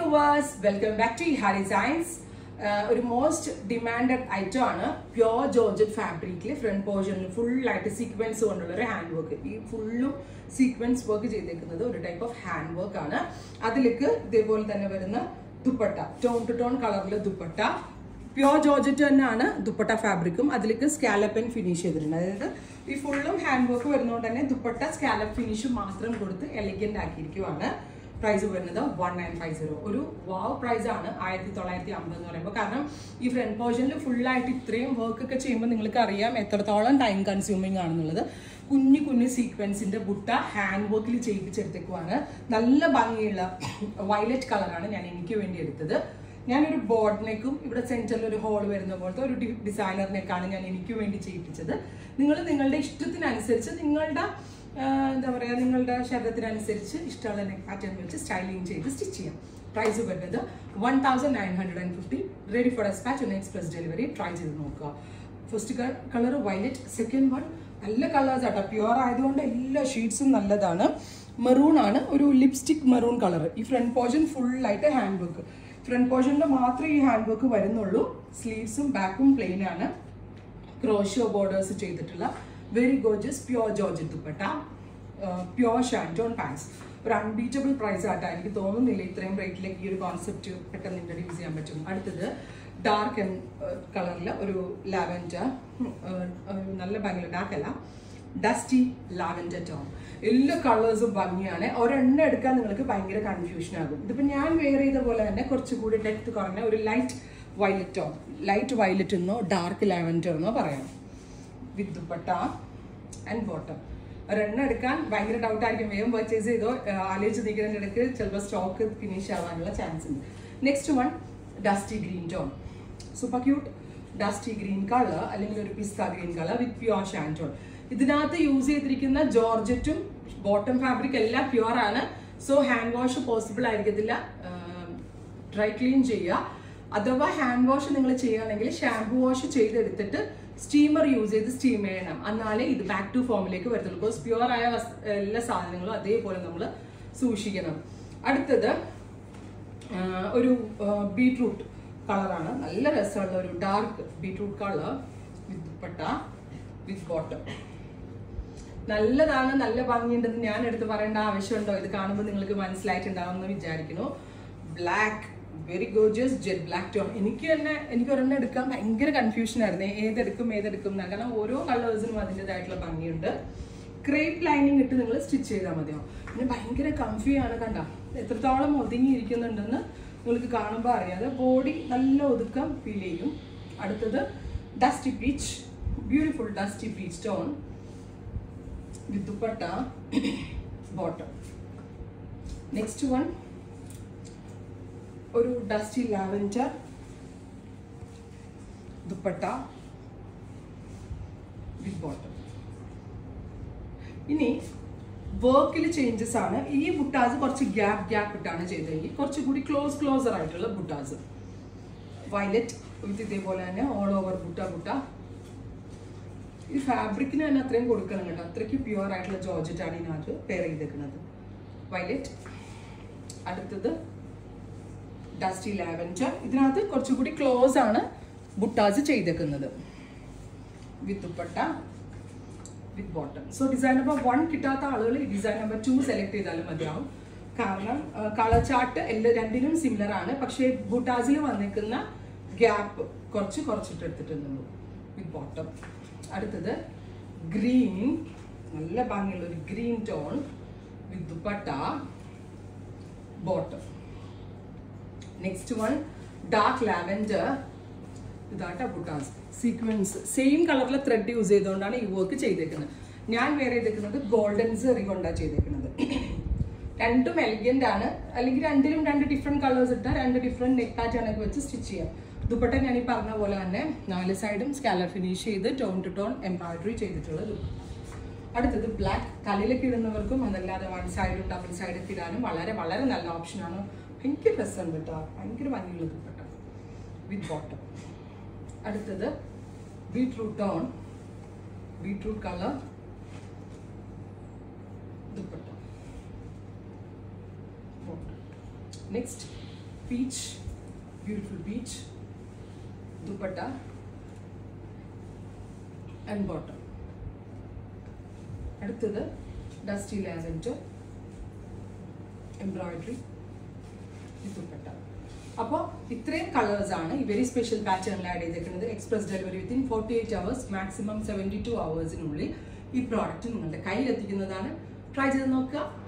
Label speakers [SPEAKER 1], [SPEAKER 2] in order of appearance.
[SPEAKER 1] Viewers welcome back to Hari science ഒരു most demanded item ആണ് pure georgette ഫാബ്രിക്കിൽ front പോർഷനിൽ ഫുൾ ആയിട്ട് സീക്വൻസ് കൊണ്ടുള്ള ഒരു ഹാൻഡ് വർക്ക് ഈ ഫുള്ളും സീക്വൻസ് വർക്ക് ചെയ്തേക്കുന്നത് ഒരു ടൈപ്പ് ഓഫ് ഹാൻഡ് വർക്ക് ആണ് അതിലേക്ക് ഇതേപോലെ തന്നെ വരുന്ന ദുപ്പട്ട ടോൺ ടു ടോൺ കളറിൽ ദുപ്പട്ട പ്യോർ ജോർജറ്റ് തന്നെയാണ് ദുപ്പട്ട ഫാബ്രിക്കും അതിലേക്ക് സ്കാലപ്പൻ ഫിനിഷ് ചെയ്തിട്ടുണ്ട് അതായത് ഈ ഫുള്ളും ഹാൻഡ് വർക്ക് വരുന്നതുകൊണ്ട് തന്നെ ദുപ്പട്ട സ്കാലപ്പ് ഫിനിഷ് മാത്രം കൊടുത്ത് എലിഗന്റ് ആക്കിയിരിക്കുവാണ് പ്രൈസ് വരുന്നത് വൺ നയൻ ഫൈവ് സീറോ ഒരു വാവ് പ്രൈസ് ആണ് ആയിരത്തി തൊള്ളായിരത്തി അമ്പത് എന്ന് പറയുമ്പോൾ കാരണം ഈ ഫ്രണ്ട് പോർഷനിൽ ഫുള്ളായിട്ട് ഇത്രയും വർക്ക് ഒക്കെ ചെയ്യുമ്പോൾ നിങ്ങൾക്ക് അറിയാം എത്രത്തോളം ടൈം കൺസ്യൂമിങ് ആണെന്നുള്ളത് കുഞ്ഞു കുഞ്ഞു സീക്വൻസിന്റെ ബുട്ട ഹാൻഡ് വർക്കിൽ ചെയ്യിപ്പിച്ചെടുത്തേക്കുവാണ് നല്ല ഭംഗിയുള്ള വയലറ്റ് കളറാണ് ഞാൻ എനിക്ക് വേണ്ടി എടുത്തത് ഞാനൊരു ബോർഡ് നെക്കും ഇവിടെ സെന്ററിൽ ഒരു ഹോൾ വരുന്ന പോലത്തെ ഒരു ഡിസൈനർ നെക്കാണ് ഞാൻ എനിക്ക് വേണ്ടി ചെയ്യിപ്പിച്ചത് നിങ്ങൾ നിങ്ങളുടെ ഇഷ്ടത്തിനനുസരിച്ച് നിങ്ങളുടെ ആ, എന്താ പറയുക നിങ്ങളുടെ ശരീരത്തിനനുസരിച്ച് ഇഷ്ടമുള്ള നെക്ക് പാറ്റേൺ വെച്ച് സ്റ്റൈലിംഗ് ചെയ്ത് സ്റ്റിച്ച് ചെയ്യാം പ്രൈസ് വരുന്നത് one thousand nine hundred and fifty ready for despatch ഒന്ന് എക്സ്പ്രസ് ഡെലിവറി ട്രൈ ചെയ്ത് നോക്കുക first colour violet second one നല്ല കളേഴ്സ് ആട്ടോ പ്യുവർ ആയതുകൊണ്ട് എല്ലാ ഷീറ്റ്സും നല്ലതാണ് മെറൂൺ ആണ് ഒരു ലിപ്സ്റ്റിക് മെറൂൺ കളർ ഈ ഫ്രണ്ട് പോർഷൻ ഫുള്ളായിട്ട് ഹാൻഡ് വർക്ക് ഫ്രണ്ട് പോർഷനിൽ മാത്രമേ ഈ ഹാൻഡ് വർക്ക് വരുന്നുള്ളൂ സ്ലീവ്സും ബാക്കും പ്ലെയിൻ ആണ് ക്രോഷോ ബോർഡേഴ്സ് ചെയ്തിട്ടുള്ള very gorgeous pure georgette dupatta pure shantoon pants ഒരു അൺബീറ്റബിൾ പ്രൈസ് ആട്ടാ എനിക്ക് തോന്നുന്നില്ല ഇത്രയും റേറ്റിലേക്ക് ഈ ഒരു കോൺസെപ്റ്റ് പെട്ടെന്ന് ഇൻട്രൊഡ്യൂസ് ചെയ്യാൻ പറ്റും അടുത്തത് ഡാർക്ക് കളറിൽ ഒരു ലാവൻഡർ നല്ല ഭംഗിയുള്ള ഡാർക്ക് അല്ല ഡസ്റ്റി ലാവൻഡർ ടോൺ എല്ലാ കളേഴ്സും ഭംഗിയാണ് ഒരെണ്ണം എടുക്കാൻ നിങ്ങൾക്ക് ഭയങ്കര കൺഫ്യൂഷൻ ആകും ഇതിപ്പോൾ ഞാൻ വെയർ ചെയ്ത പോലെ തന്നെ കുറച്ചുകൂടി ഡെപ്ത് കുറഞ്ഞ ഒരു light violet tone light violet എന്നോ ഡാർക്ക് ലാവൻഡർ എന്നോ പറയാം വിത്ത് ദുപ്പട്ട ആൻഡ് ബോട്ടം ഒരെണ്ണം എടുക്കാൻ ഭയങ്കര ഡൗട്ട് ആയിരിക്കും വേഗം പർച്ചേസ് ചെയ്തോ ആഹ് ആലോചിച്ച് നിൽക്കുന്നതിൻ്റെ ഇടയ്ക്ക് ചിലപ്പോൾ സ്റ്റോക്ക് ഫിനിഷ് ആവാനുള്ള ചാൻസ് ഉണ്ട് next one dusty green tone super cute dusty green colour അല്ലെങ്കിൽ ഒരു pista green colour with pure shantoon ഇതിനകത്ത് യൂസ് ചെയ്തിരിക്കുന്ന ജോർജറ്റും ബോട്ടം ഫാബ്രിക് എല്ലാം പ്യുവർ ആണ് സോ ഹാൻഡ് വാഷ് പോസിബിൾ ആയിരിക്കത്തില്ല ഡ്രൈ ക്ലീൻ ചെയ്യുക അഥവാ ഹാൻഡ് വാഷ് നിങ്ങൾ ചെയ്യുകയാണെങ്കിൽ ഷാംപൂ വാഷ് ചെയ്തെടുത്തിട്ട് സ്റ്റീമർ യൂസ് ചെയ്ത് സ്റ്റീം ചെയ്യണം എന്നാലേ ഇത് ബാക്ക് ടു ഫോമിലേക്ക് വരത്തുള്ളൂ ബിക്കോസ് പ്യുവർ ആയ വസ്- എല്ലാ സാധനങ്ങളും അതേപോലെ നമ്മൾ സൂക്ഷിക്കണം അടുത്തത് ആ, ഒരു ബീട്രൂട്ട് കളറാണ് നല്ല രസമുള്ള ഒരു dark beetroot colour with dupatta with bottom നല്ലതാണ് നല്ല ഭംഗിയുണ്ടെന്ന് ഞാൻ എടുത്ത് പറയേണ്ട ആവശ്യമുണ്ടോ ഇത് കാണുമ്പോൾ നിങ്ങൾക്ക് മനസ്സിലായിട്ടുണ്ടാവും എന്ന് വിചാരിക്കുന്നു black very gorgeous jet black tone എനിക്ക് തന്നെ എനിക്ക് ഒരെണ്ണം എടുക്കാൻ ഭയങ്കര കൺഫ്യൂഷൻ ആയിരുന്നു ഏതെടുക്കും ഏതെടുക്കും എന്നാണ് കാരണം ഓരോ കളേഴ്സിനും അതിൻ്റെതായിട്ടുള്ള ഭംഗിയുണ്ട് ക്രേപ്പ് ലൈനിങ് ഇട്ട് നിങ്ങൾ സ്റ്റിച്ച് ചെയ്താൽ മതിയോ പിന്നെ ഭയങ്കര കംഫി ആണ് കണ്ട എത്രത്തോളം ഒതുങ്ങിയിരിക്കുന്നുണ്ടെന്ന് നിങ്ങൾക്ക് കാണുമ്പോൾ അറിയാതെ ബോഡി നല്ല ഒതുക്കം ഫീൽ ചെയ്യും അടുത്തത് dusty peach beautiful dusty peach tone with dupatta bottom next one ഒരു dusty lavender dupatta with bottom ഇനി വർക്കിൽ ചേഞ്ചസ് ആണ് ഈ ബുട്ടാസ് കുറച്ച് ഗ്യാപ്പ് ഗ്യാപ്പ് ഇട്ടാണ് ചെയ്തതെങ്കിൽ കുറച്ചുകൂടി ക്ലോസ് ക്ലോസർ ആയിട്ടുള്ള ബുട്ടാസ് വയലറ്റ് വിത്ത് ഇതേപോലെ തന്നെ ഓൾ ഓവർ ബുട്ട ബുട്ട ഈ ഫാബ്രിക്കിന് തന്നെ അത്രയും കൊടുക്കണം കേട്ടോ അത്രയ്ക്ക് പ്യുവർ ആയിട്ടുള്ള ജോർജറ്റ് ആണ് ഇതിനകത്ത് പെയർ ചെയ്തേക്കുന്നത് വയലറ്റ് അടുത്തത് ഡസ്റ്റി ലാവൻഡർ ഇതിനകത്ത് കുറച്ചുകൂടി ക്ലോസ് ആണ് ബുട്ടാസ് ചെയ്തേക്കുന്നത് with dupatta with bottom so design number one കിട്ടാത്ത ആളുകൾ ഈ ഡിസൈൻ നമ്പർ ടു സെലക്ട് ചെയ്താലും മതിയാവും കാരണം കളർ ചാർട്ട് എല്ലാ രണ്ടിനും സിമിലർ ആണ് പക്ഷേ ബുട്ടാസിൽ വന്നിരിക്കുന്ന ഗ്യാപ്പ് കുറച്ച് കുറച്ചിട്ട് എടുത്തിട്ടുള്ളൂ വിത്ത് ബോട്ടം അടുത്തത് ഗ്രീൻ നല്ല ഭംഗിയുള്ള ഒരു green tone with dupatta bottom next one dark lavender ഇതാട്ട ബുട്ടാസ് സീക്വൻസ് സെയിം കളറിലെ ത്രെഡ് യൂസ് ചെയ്തുകൊണ്ടാണ് ഈ വർക്ക് ചെയ്തേക്കുന്നത് ഞാൻ വേറെ ചെയ്തേക്കുന്നത് ഗോൾഡൻ സെറി കൊണ്ടാണ് ചെയ്തേക്കുന്നത് രണ്ടും എലിഗന്റ് ആണ് അല്ലെങ്കിൽ രണ്ടിലും രണ്ട് ഡിഫറെന്റ് കളേഴ്സ് ഇട്ടാൽ രണ്ട് ഡിഫറെന്റ് നെക്ക് പാറ്റേൺ ഒക്കെ വെച്ച് സ്റ്റിച്ച് ചെയ്യാം ദുപ്പട്ട ഞാൻ ഈ പറഞ്ഞ പോലെ തന്നെ നാല് സൈഡും സ്കാലർ ഫിനിഷ് ചെയ്ത് ടോൺ ടു ടോൺ എംബ്രോയിഡറി ചെയ്തിട്ടുള്ള look. അടുത്തത് ബ്ലാക്ക് തലയിലൊക്കെ ഇടുന്നവർക്കും അതല്ലാതെ വൺ സൈഡും ഡബിൾ സൈഡൊക്കെ ഇടാനും വളരെ വളരെ നല്ല ഓപ്ഷനാണ് ഭയങ്കര രസമുണ്ട് കേട്ടോ ഭയങ്കര ഭംഗിയുള്ള ദുപ്പട്ട വിത്ത് ബോട്ടം അടുത്തത് beetroot tone beetroot colour dupatta next peach beautiful peach dupatta and bottom അടുത്തത് ഡസ്റ്റി ലാവൻഡർ എംബ്രോയിഡറി ദുപ്പട്ട അപ്പോൾ ഇത്രയും കളേഴ്സ് ആണ് ഈ വെരി സ്പെഷ്യൽ പാറ്റേണിൽ ആഡ് ചെയ്തിരിക്കുന്നത് express delivery within forty eight hours maximum seventy two അവേഴ്സിനുള്ളിൽ ഈ പ്രോഡക്റ്റ് നിങ്ങളുടെ കയ്യിലെത്തിക്കുന്നതാണ് ട്രൈ ചെയ്ത് നോക്കുക